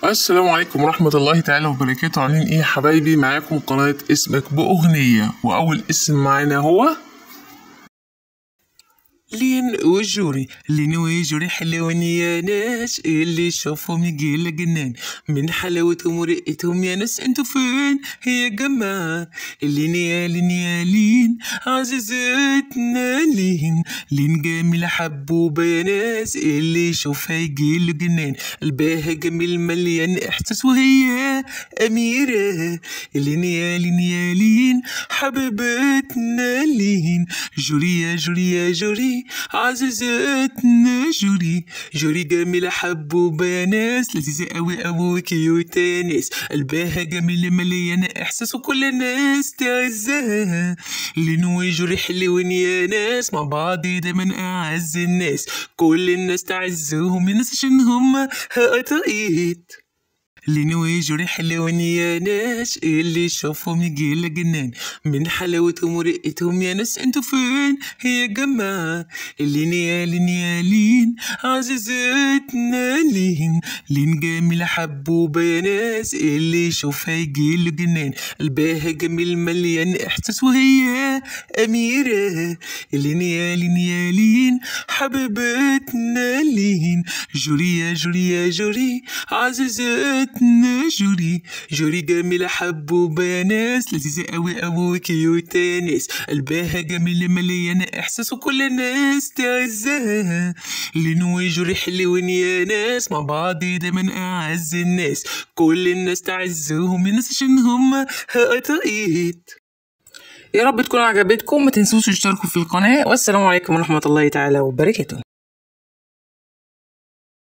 السلام عليكم ورحمة الله تعالى وبركاته عاملين ايه يا حبايبي معاكم قناة اسمك بأغنية وأول اسم معانا هو لين وجوري لين وجوري حلوين يا ناس اللي شافهم يجيل جنان من حلاوتهم ورقتهم يا ناس انتوا فين يا جماعة لين يا لين يا لين عزيزتنا لين لين جميلة حبوبة يا ناس اللي يشوفها يجيل جنان قلبها جميل مليان احساس وهي اميرة لين يا لين يا لين حبيبتنا لين جوري يا جوري يا جوري عزيزتنا جوري جوري جميلة حبوبة يا ناس لذيذة قوي قوي كيوت يا ناس قلبها جميل مليانة احساس وكل الناس تعزها لين وجوري حلوين يا ناس مع بعض دايما اعز الناس كل الناس تعزهم يا ناس عشان هما قطايط لين وجوري حلوين يا ناس اللي يشوفهم يجيل جنان من حلاوتهم ورقتهم يا ناس انتوا فين يا جماعة لين يا لين يا لين عزيزتنا لين لين جميلة حبوبة يا ناس اللي يشوفها يجيل جنان قلبها جميل مليان احساس وهي اميرة لين يا لين يا لين حبيبتنا لين جوري يا جوري يا جوري عزيزتنا جوري جوري جميلة حبوبة يا ناس لذيذة قوي قوي كيوت يا ناس قلبها جميل مليانة احساس وكل الناس تعزها لين وجوري حلوين يا ناس مع بعض دايما اعز الناس كل الناس تعزهم يا ناس عشان هما قطايط يا رب تكون عجبتكم ما تنسوش تشتركوا في القناة والسلام عليكم ورحمة الله تعالى وبركاته